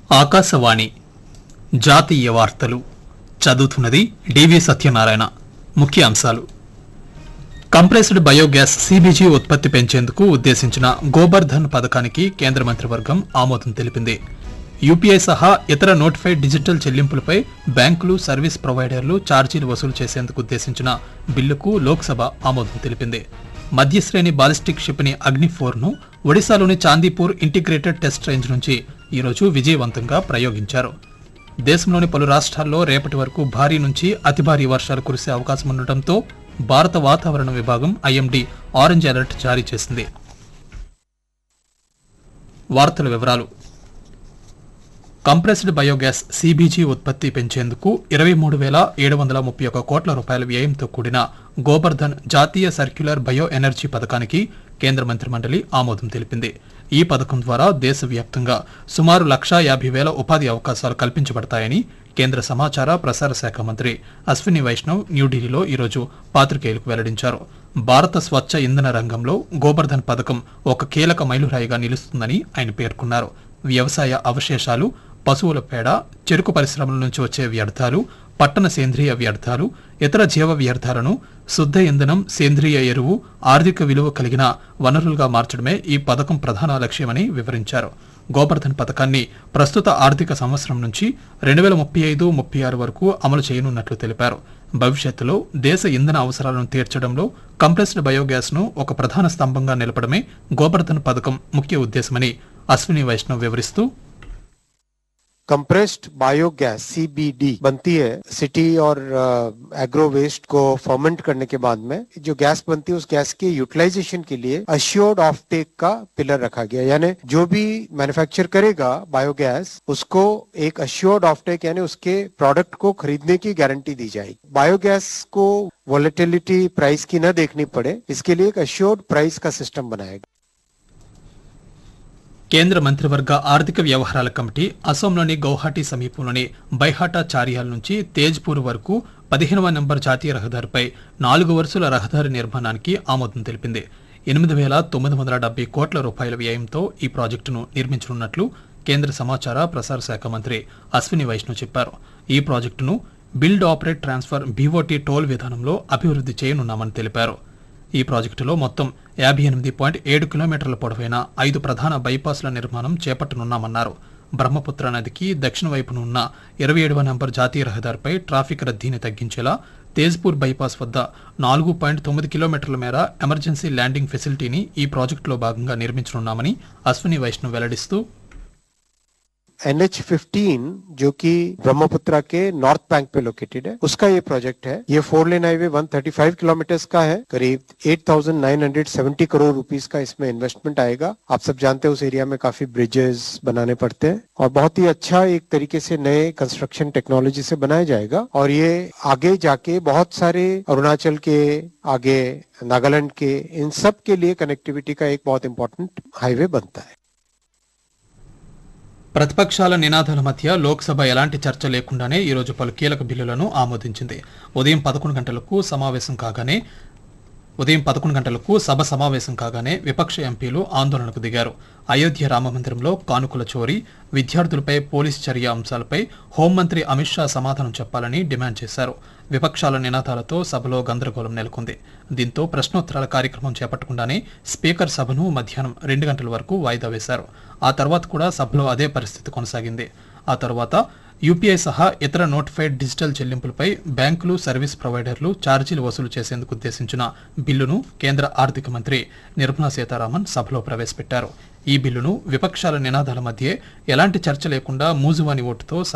ఆకాశవాణి జాతీయ వార్తలు చదువుతున్నది డివి సత్యనారాయణ ముఖ్య అంశాలు కంప్రెస్డ్ బయోగ్యాస్ సిబిజీ ఉత్పత్తి పెంచేందుకు ఉద్దేశించిన గోబర్ధన్ పథకానికి కేంద్ర మంత్రివర్గం ఆమోదం తెలిపింది యూపీఐ సహా ఇతర నోటిఫైడ్ డిజిటల్ చెల్లింపులపై బ్యాంకులు సర్వీస్ ప్రొవైడర్లు ఛార్జీలు వసూలు చేసేందుకు ఉద్దేశించిన బిల్లుకు లోక్సభ ఆమోదం తెలిపింది మధ్యశ్రేణి బాలిస్టిక్ క్షిపణి అగ్ని ను ఒడిశాలోని చాందీపూర్ ఇంటిగ్రేటెడ్ టెస్ట్ రేంజ్ నుంచి ఈరోజు విజయవంతంగా ప్రయోగించారు దేశంలోని పలు రాష్ట్రాల్లో రేపటి వరకు భారీ నుంచి అతి భారీ వర్షాలు కురిసే అవకాశం ఉండటంతో భారత వాతావరణ విభాగం ఐఎండీ ఆరెంజ్ అలర్ట్ జారీ చేసింది వార్తల వివరాలు కంప్రెస్డ్ బయోగ్యాస్ సిబిజీ ఉత్పత్తి పెంచేందుకు ఇరవై మూడు వేల ఏడు వందల ముప్పై ఒక కోట్ల రూపాయల వ్యయంతో కూడిన గోబర్ధన్ జాతీయ సర్క్యులర్ బయో ఎనర్జీ పథకానికి కేంద్ర మంత్రిమండలి ఆమోదం తెలిపింది ఈ పథకం ద్వారా దేశవ్యాప్తంగా సుమారు లక్షా యాభై వేల ఉపాధి అవకాశాలు కల్పించబడతాయని కేంద్ర సమాచార ప్రసార శాఖ మంత్రి అశ్విని వైష్ణవ్ న్యూఢిల్లీలో ఈరోజు పాత్రికేయులకు వెల్లడించారు భారత స్వచ్ఛ ఇంధన రంగంలో గోబర్ధన్ పథకం ఒక కీలక మైలురాయిగా నిలుస్తుందని ఆయన పేర్కొన్నారు వ్యవసాయ అవశేషాలు పశువుల పేడ చెరుకు పరిశ్రమల నుంచి వచ్చే వ్యర్థాలు పట్టణ సేంద్రియ వ్యర్థాలు ఇతర జీవ వ్యర్థాలను శుద్ధ ఇంధనం సేంద్రియ ఎరువు ఆర్థిక విలువ కలిగిన వనరులుగా మార్చడమే ఈ పథకం ప్రధాన లక్ష్యమని వివరించారు గోబర్ధన్ పథకాన్ని ప్రస్తుత ఆర్థిక సంవత్సరం నుంచి రెండు వేల ముప్పై ఐదు ముప్పై ఆరు వరకు అమలు చేయనున్నట్లు తెలిపారు భవిష్యత్తులో దేశ ఇంధన అవసరాలను తీర్చడంలో కంప్రెస్డ్ బయోగ్యాస్ ను ఒక ప్రధాన స్తంభంగా నిలపడమే గోబర్ధన్ పథకం ముఖ్య ఉద్దేశమని అశ్విని వైష్ణవ్ వివరిస్తూ कंप्रेस्ड बायोगैस सीबीडी बनती है सिटी और एग्रो वेस्ट को फर्मेंट करने के बाद में जो गैस बनती है उस गैस के यूटिलाइजेशन के लिए अश्योर्ड ऑफ टेक का पिलर रखा गया यानी जो भी मैन्युफैक्चर करेगा बायोगैस उसको एक अश्योर्ड ऑफ टेक यानी उसके प्रोडक्ट को खरीदने की गारंटी दी जाएगी बायोगैस को वॉलेटिलिटी प्राइस की न देखनी पड़े इसके लिए एक अश्योर्ड प्राइस का सिस्टम बनाएगा కేంద్ర మంత్రివర్గ ఆర్థిక వ్యవహారాల కమిటీ అసోంలోని గౌహాటీ సమీపంలోని బైహాటా చారియాల్ నుంచి తేజ్పూర్ వరకు పదిహేనవ నంబర్ జాతీయ రహదారిపై నాలుగు వరుసల రహదారి నిర్మాణానికి ఆమోదం తెలిపింది ఎనిమిది వేల తొమ్మిది వందల డెబ్బై కోట్ల రూపాయల వ్యయంతో ఈ ప్రాజెక్టును నిర్మించనున్నట్లు కేంద్ర సమాచార ప్రసార శాఖ మంత్రి అశ్విని వైష్ణవ్ చెప్పారు ఈ ప్రాజెక్టును build operate transfer BOT toll విధానంలో అభివృద్ధి చేయనున్నామని తెలిపారు ఈ ప్రాజెక్టులో మొత్తం యాభై ఎనిమిది పాయింట్ ఏడు కిలోమీటర్ల పొడవైన ఐదు ప్రధాన బైపాస్ల నిర్మాణం చేపట్టనున్నామన్నారు బ్రహ్మపుత్ర నదికి దక్షిణ వైపున ఉన్న ఇరవై ఏడవ నంబర్ జాతీయ రహదారిపై ట్రాఫిక్ రద్దీని తగ్గించేలా తేజ్పూర్ బైపాస్ వద్ద నాలుగు పాయింట్ తొమ్మిది కిలోమీటర్ల మేర ఎమర్జెన్సీ ల్యాండింగ్ ఫెసిలిటీని ఈ ప్రాజెక్టులో భాగంగా నిర్మించనున్నామని అశ్విని వైష్ణవ్ వెల్లడిస్తూ एन एच फिफ्टीन जो कि ब्रह्मपुत्रा के नॉर्थ बैंक पे लोकेटेड है उसका ये प्रोजेक्ट है ये फोर लेन हाईवे 135 किलोमीटर का है करीब 8,970 करोड़ रुपीस का इसमें इन्वेस्टमेंट आएगा आप सब जानते हैं उस एरिया में काफी ब्रिजेस बनाने पड़ते हैं और बहुत ही अच्छा एक तरीके से नए कंस्ट्रक्शन टेक्नोलॉजी से बनाया जाएगा और ये आगे जाके बहुत सारे अरुणाचल के आगे नागालैंड के इन सब के लिए कनेक्टिविटी का एक बहुत इंपॉर्टेंट हाईवे बनता है ప్రతిపక్షాల నినాదాల మధ్య లోక్సభ ఎలాంటి చర్చ లేకుండానే ఈరోజు పలు కీలక బిల్లులను ఆమోదించింది ఉదయం పదకొండు గంటలకు సమావేశం కాగానే ఉదయం పదకొండు గంటలకు సభ సమావేశం కాగానే విపక్ష ఎంపీలు ఆందోళనకు దిగారు అయోధ్య రామమందిరంలో కానుకల చోరీ విద్యార్థులపై పోలీస్ చర్య అంశాలపై హోంమంత్రి అమిత్ షా సమాధానం చెప్పాలని డిమాండ్ చేశారు విపక్షాల నినాదాలతో సభలో గందరగోళం నెలకొంది దీంతో ప్రశ్నోత్తరాల కార్యక్రమం చేపట్టకుండానే స్పీకర్ సభను మధ్యాహ్నం రెండు గంటల వరకు వాయిదా వేశారు ఆ తర్వాత కూడా సభలో అదే పరిస్థితి కొనసాగింది ఆ తర్వాత యూపీఐ సహా ఇతర నోటిఫైడ్ డిజిటల్ చెల్లింపులపై బ్యాంకులు సర్వీస్ ప్రొవైడర్లు ఛార్జీలు వసూలు చేసేందుకు ఉద్దేశించిన బిల్లును కేంద్ర ఆర్థిక మంత్రి నిర్మలా సీతారామన్ సభలో ప్రవేశపెట్టారు ఈ బిల్లును విపక్షాల నినాదాల మధ్యే ఎలాంటి చర్చ లేకుండా మూజువాని ఓటుతో